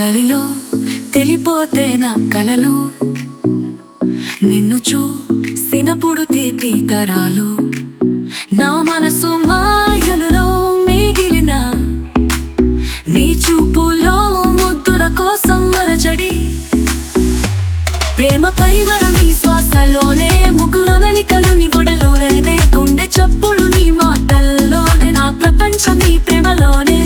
గాలిలో తెలిపోతే నా కలలు నిన్ను చూసినప్పుడు తీపి తరాలు నా మనసు మాయలలో మిగిలిన నీ చూపులో ముద్దుల కోసం మరచడి ప్రేమపై వరమి శ్వాసలోనే ముగ్గుల వెలికలు నీ గొడలోనే గుండె చప్పుడు నీ మాటల్లోనే నా ప్రపంచం నీ ప్రేమలోనే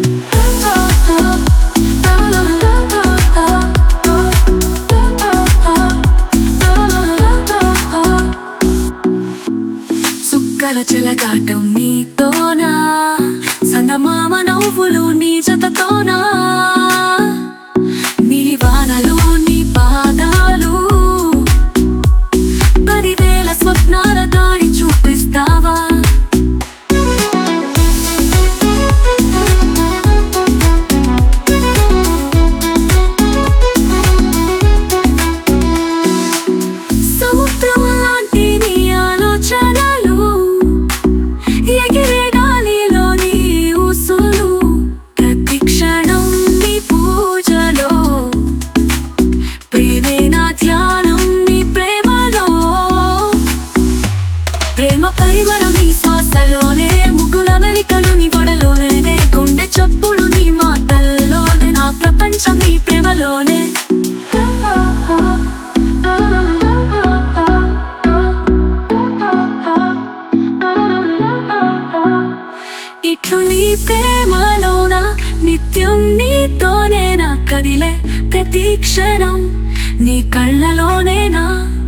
సుక్కల చెలగాటం నీతోనా సంగమామ నవ్వులు నీ జతతోనా నీలివానలు నీ పాదాలు పదివేల స్వప్నాల దారి చూపిస్తావా సముద్రం లాంటి నీ ఆలోచనలు ఎగిరే గాలిలో నీ ఊసులు ప్రతి క్షణం నీ పూజలో ప్రేమే నా ధ్యానం నీ ప్రేమలో ప్రేమ పరిమళం నీ శ్వాసలోనే ముగ్గుల వెలికలు నీ గొడలోనే గుండె చప్పుడు నీ మాటల్లోనే నా ప్రపంచం నీ ప్రేమలోనే ఇట్లు నీ ప్రేమలోన నిత్యం నీతోనేనా కదిలే ప్రతి క్షణం నీ కళ్ళలోనేనా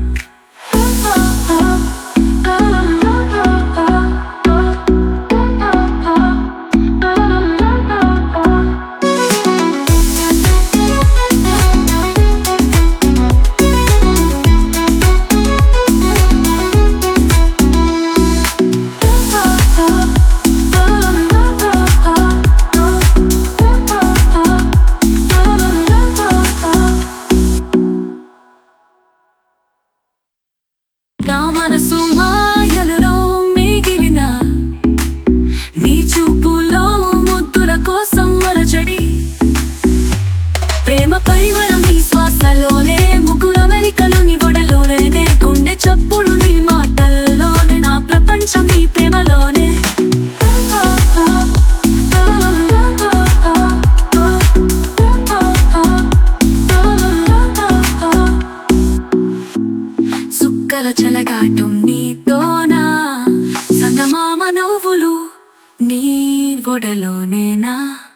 నా మనసు మాయలలో మిగిలిన నీ చూపులో ముద్దుల కోసం మరచడి ప్రేమ పరిమళం నీ శ్వాసలోనే ముగ్గుల వెలికలు నీ గొడలోనే గుండె చప్పుడు నీ మాటల్లోనే నా ప్రపంచం నీ ప్రేమలోనే సుక్కల చెలగాటం నీతోనా సంగమామ నవ్వులు నీ గొడలోనేనా